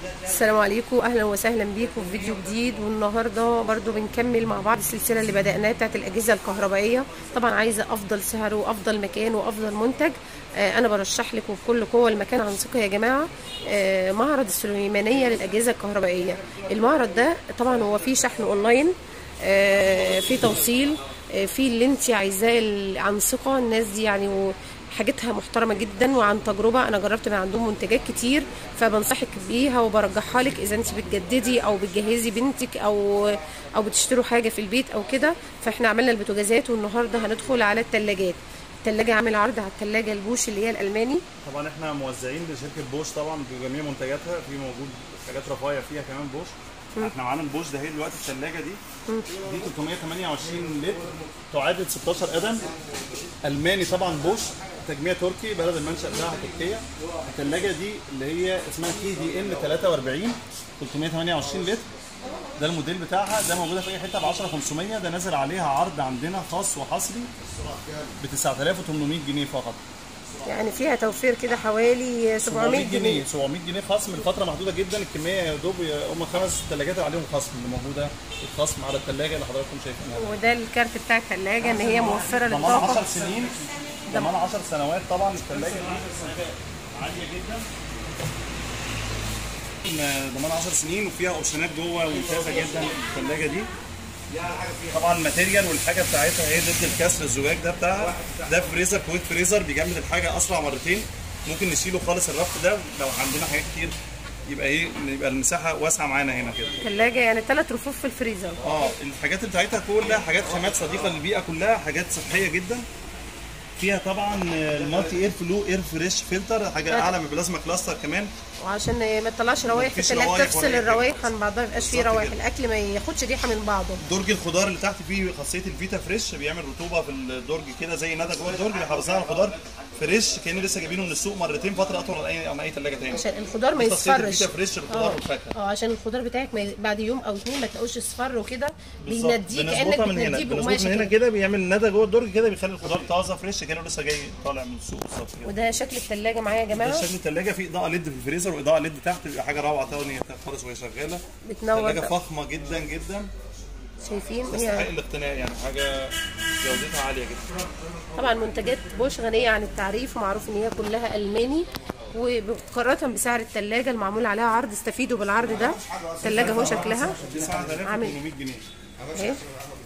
السلام عليكم اهلا وسهلا بيكم في فيديو جديد والنهارده برضو بنكمل مع بعض السلسله اللي بدأناها بتاعت الاجهزه الكهربائيه طبعا عايزه افضل سعر وافضل مكان وافضل منتج آه انا برشح لكم بكل قوه المكان عن ثقه يا جماعه آه معرض السليمانيه للاجهزه الكهربائيه المعرض ده طبعا هو فيه شحن اونلاين آه في توصيل آه في اللي انت عايزاه عن ثقه الناس دي يعني حاجتها محترمه جدا وعن تجربه انا جربت من عندهم منتجات كتير فبنصحك بيها وبرجحها لك اذا انت بتجددي او بتجهزي بنتك او او بتشتروا حاجه في البيت او كده فاحنا عملنا البوتاجازات والنهارده هندخل على الثلاجات الثلاجه عامل عرض على الثلاجه البوش اللي هي الالماني طبعا احنا موزعين لشركه بوش طبعا بجميع منتجاتها في موجود حاجات رفايع فيها كمان بوش احنا معانا البوش ده هي دلوقتي الثلاجه دي دي 328 لتر تعادل 16 قدم الماني طبعا بوش تجميع تركي بلد المنشا بتاعها تركيا الثلاجه دي اللي هي اسمها كي دي ان 43 328 لتر ده الموديل بتاعها ده موجوده في اي حته ب 10500 ده نازل عليها عرض عندنا خاص وحصري ب 9800 جنيه فقط يعني فيها توفير كده حوالي 700 جنيه 700 جنيه خصم لفتره محدوده جدا الكميه يا دوب هم خمس ثلاجات عليهم خصم اللي موجوده الخصم على الثلاجه اللي حضراتكم شايفينها وده الكارت بتاع الثلاجه ان هي موفره ضمان للطاقه 10 سنين ضمان 10 سنوات طبعا الثلاجه دي عاليه جدا ضمان 10 سنين وفيها اوبشنات جوه ممتازه جدا الثلاجه دي طبعا الماتيريال والحاجه بتاعتها هي ضد الكسر الزجاج ده بتاعها ده فريزر كويك فريزر بيجمد الحاجه اسرع مرتين ممكن نشيله خالص الرف ده لو عندنا حاجات كتير يبقى ايه يبقى المساحه واسعه معانا هنا كده ثلاجه يعني ثلاث رفوف في الفريزر اه الحاجات اللي بتاعتها كلها حاجات خامات صديقه للبيئه كلها حاجات صحيه جدا فيها طبعا المالتي اير فلو اير فريش فلتر حاجه اعلى من بلازما كلاستر كمان وعشان ما تطلعش روايح في مفيش الثلاجه روايح تفصل ولا أي الروايح عن بعضها ما يبقاش فيه بالظبط روايح كده. الاكل ما ياخدش ريحه من بعضه درج الخضار اللي تحت فيه خاصيه الفيتا فريش بيعمل رطوبه في الدرج كده زي ندى جوه الدرج بيحافظ على الخضار فريش كان لسه جايبينه من السوق مرتين فتره اطول من اي من اي ثلاجه تاني عشان الخضار ما خاصيه يصفرش الفيتا فريش الخضار اه والفاكهه اه عشان الخضار بتاعك ما ي- بعد يوم او اتنين ما تلاقوش اصفر وكده بالظبط. بينديه كانك بنظبطها من هنا بتنديه بنظبط بقماشه من هنا كده كده بيعمل ندى جوه الدرج كده بيخلي الخضار طازه فريش كانه لسه جاي طالع من السوق بالظبط كده وده شكل الثلاجه معايا يا جماعه ده شكل الثلاجه في اضاءه ليد في الفريزر واضاءه ليد تحت بيبقى حاجه روعه تانية خالص وهي شغاله بتنور ثلاجه ده. فخمه جدا جدا شايفين تستحق هي الاقتناء يعني حاجه جودتها عاليه جدا طبعا منتجات بوش غنيه عن التعريف ومعروف ان هي كلها الماني ومقارنه بسعر الثلاجه المعمول عليها عرض استفيدوا بالعرض ده الثلاجه اهو شكلها 9800 جنيه اهي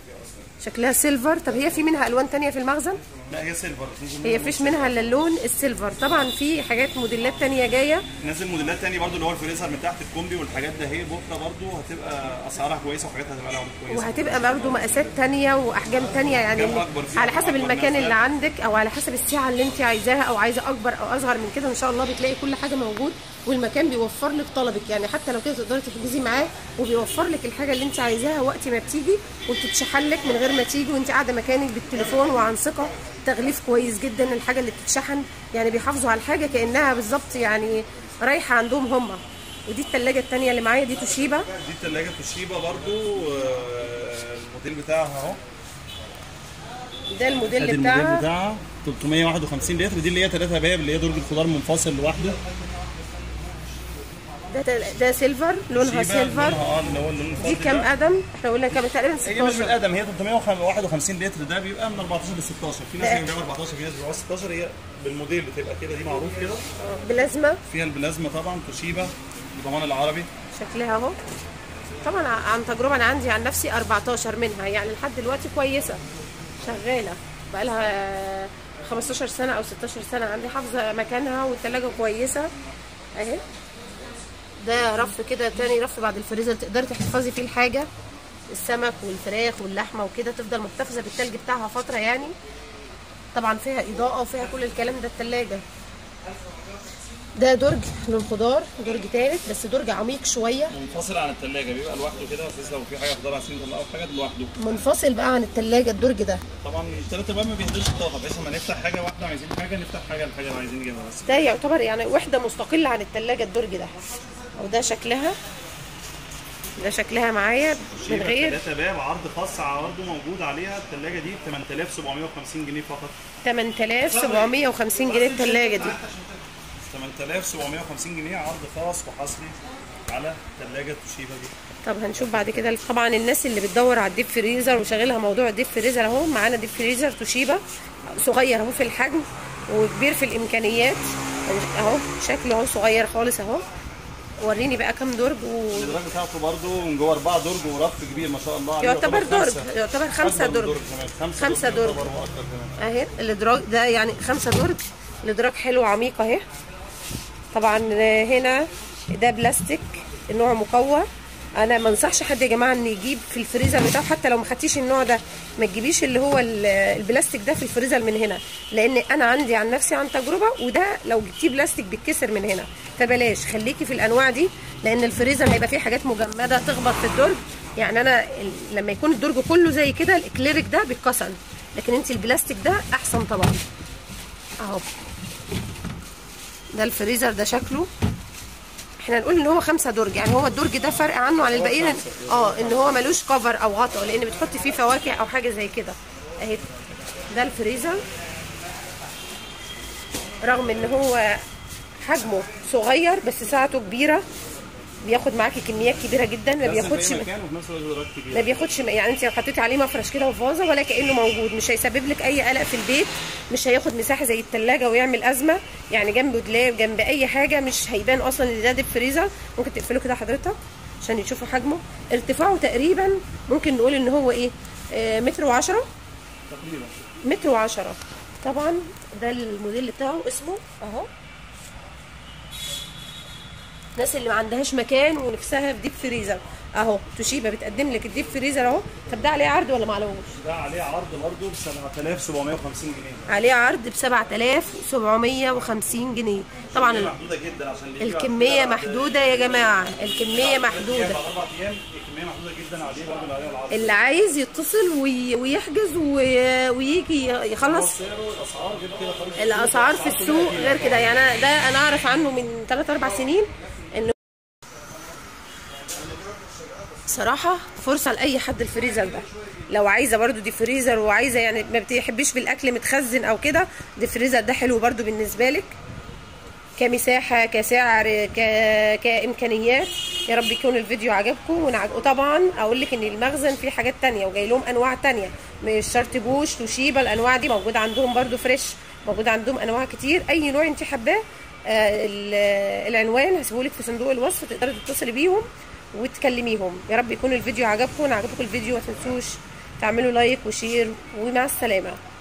شكلها سيلفر طب هي في منها الوان تانية في المخزن لا هي سيلفر هي فيش منها الا اللون السيلفر طبعا في حاجات موديلات تانية جايه نازل موديلات تاني برضو اللي هو الفريزر من تحت الكومبي والحاجات ده هي بكره برضو هتبقى اسعارها كويسه وحاجاتها هتبقى لها كويسه وهتبقى برضه مقاسات تانية واحجام تانية يعني أحجام أكبر فيها على حسب أكبر المكان نازلة. اللي عندك او على حسب السعه اللي انت عايزاها او عايزه اكبر او اصغر من كده ان شاء الله بتلاقي كل حاجه موجود والمكان بيوفر لك طلبك يعني حتى لو كده تقدري تحجزي معاه وبيوفر لك الحاجه اللي انت عايزاها وقت ما بتيجي وبتتشحن لك من غير ما تيجي وانت قاعده مكانك بالتليفون وعن ثقه تغليف كويس جدا الحاجه اللي بتتشحن يعني بيحافظوا على الحاجه كانها بالظبط يعني رايحه عندهم هم ودي الثلاجه الثانيه اللي معايا دي توشيبا دي الثلاجه توشيبا برضو آه، الموديل بتاعها اهو ده ادي الموديل الموديل بتاعها بتاعها 351 لتر دي اللي هي 3 باب اللي هي درج الخضار منفصل لوحده ده ده سيلفر لونها توشيبا سيلفر لونها اه اللي هو اللون دي الفضي كام ده. قدم؟ احنا قلنا كام تقريبا هي مش 16 بالقدم هي 351 لتر ده بيبقى من 14 ل 16 في ناس ده- بيبيعوا 14 في ناس بيبيعوا 16 هي بالموديل بتبقى كده دي معروف كده بلازما فيها البلازما طبعا توشيبا الضمان العربي شكلها اهو طبعا ع- عن تجربه انا عندي عن نفسي 14 منها يعني لحد دلوقتي كويسه شغاله بقى لها 15 سنه او 16 سنه عندي حافظه مكانها والثلاجه كويسه اهي ده رف كده تاني رف بعد الفريزر تقدري تحفظي فيه الحاجه السمك والفراخ واللحمه وكده تفضل محتفظه بالتلج بتاعها فتره يعني طبعا فيها اضاءه وفيها كل الكلام ده التلاجة ده درج للخضار درج تالت بس درج عميق شويه منفصل عن الثلاجه بيبقى لوحده كده بحيث لو في حاجه خضار عايزين نطلعها في حاجه لوحده منفصل بقى عن التلاجة الدرج ده طبعا الثلاثه باب ما بيهدرش الطاقه بحيث لما نفتح حاجه واحده عايزين حاجه نفتح حاجه الحاجه اللي عايزين نجيبها بس ده يعتبر يعني وحده مستقله عن التلاجة الدرج ده وده شكلها ده شكلها معايا من غير ثلاثه باب عرض خاص عرضه موجود عليها الثلاجه دي 8750 جنيه فقط 8750 جنيه التلاجة دي 8750 جنيه عرض خاص وحصري على ثلاجه توشيبا دي طب هنشوف بعد كده طبعا الناس اللي بتدور على الديب فريزر وشغلها موضوع الديب فريزر اهو معانا ديب فريزر توشيبا صغير اهو في الحجم وكبير في الامكانيات اهو شكله اهو صغير خالص اهو وريني بقى كام درج و... الادراج بتاعته برده من جوه اربعه درج ورف كبير ما شاء الله عليه يعتبر درج خمسة. يعتبر خمسة أكبر من درج كمان. خمسة, خمسة درج. يعتبر هو أكتر كمان. اهي الادراج ده يعني خمسة درج الادراج حلو عميق اهي طبعا هنا ده بلاستيك النوع مقوى انا ما انصحش حد يا جماعه ان يجيب في الفريزر بتاعه حتى لو ما خدتيش النوع ده ما تجيبيش اللي هو ال- البلاستيك ده في الفريزر من هنا لان انا عندي عن نفسي عن تجربه وده لو جبتيه بلاستيك بيتكسر من هنا فبلاش خليكي في الانواع دي لان الفريزر هيبقى فيه حاجات مجمده تخبط في الدرج يعني انا ال- لما يكون الدرج كله زي كده الاكليريك ده بيتكسر لكن انت البلاستيك ده احسن طبعا اهو ده الفريزر ده شكله احنا نقول ان هو خمسة درج يعني هو الدرج ده فرق عنه عن الباقيين إن- اه ان هو ملوش كفر او غطا لان بتحطي فيه فواكه او حاجه زي كده اهي ده الفريزر رغم ان هو حجمه صغير بس ساعته كبيره بياخد معاكي كميات كبيره جدا ما لازم بياخدش في أي مكان وفي نفس الوقت ادراج ما كبير بياخدش يعني انت لو حطيتي عليه مفرش كده وفازه ولا كانه موجود مش هيسبب لك اي قلق في البيت مش هياخد مساحه زي التلاجة ويعمل ازمه يعني جنبه دولاب جنب اي حاجه مش هيبان اصلا ان ده ديب فريزر ممكن تقفله كده حضرتك عشان يشوفوا حجمه ارتفاعه تقريبا ممكن نقول ان هو ايه آه متر وعشرة تقريبا متر وعشرة طبعا ده الموديل بتاعه اسمه اهو الناس اللي ما عندهاش مكان ونفسها في ديب فريزر اهو توشيبا بتقدم لك الديب فريزر اهو طب ده عليه عرض ولا معلوش ده عليه عرض برده ب 7750 جنيه عليه عرض ب 7750 جنيه طبعا ال- محدوده جدا عشان اللي يجي بعد الكميه كده بعد- محدوده يا جماعه الكميه محدوده بعد اربع ايام الكميه محدوده جدا عليه برضه اللي عليه العرض اللي عايز يتصل وي- ويحجز وي- ويجي يخلص سعره الاسعار غير كده خالص الاسعار في السوق غير كده يعني أنا ده انا اعرف عنه من 3 4 سنين انه صراحة فرصة لأي حد الفريزر ده لو عايزة برضو دي فريزر وعايزة يعني ما بتحبيش في الأكل متخزن أو كده دي فريزر ده حلو برضو بالنسبة لك كمساحة كسعر ك... كإمكانيات يا رب يكون الفيديو عجبكم ونعج... وطبعا أقول لك إن المخزن فيه حاجات تانية وجاي لهم أنواع تانية مش شرط بوش توشيبا الأنواع دي موجودة عندهم برضو فريش موجود عندهم أنواع كتير أي نوع أنت حباه آه، ال- العنوان هسيبهولك في صندوق الوصف تقدري تتصلي بيهم وتكلميهم يا رب يكون الفيديو عجبكم عجبكم الفيديو ما تنسوش تعملوا لايك وشير ومع السلامه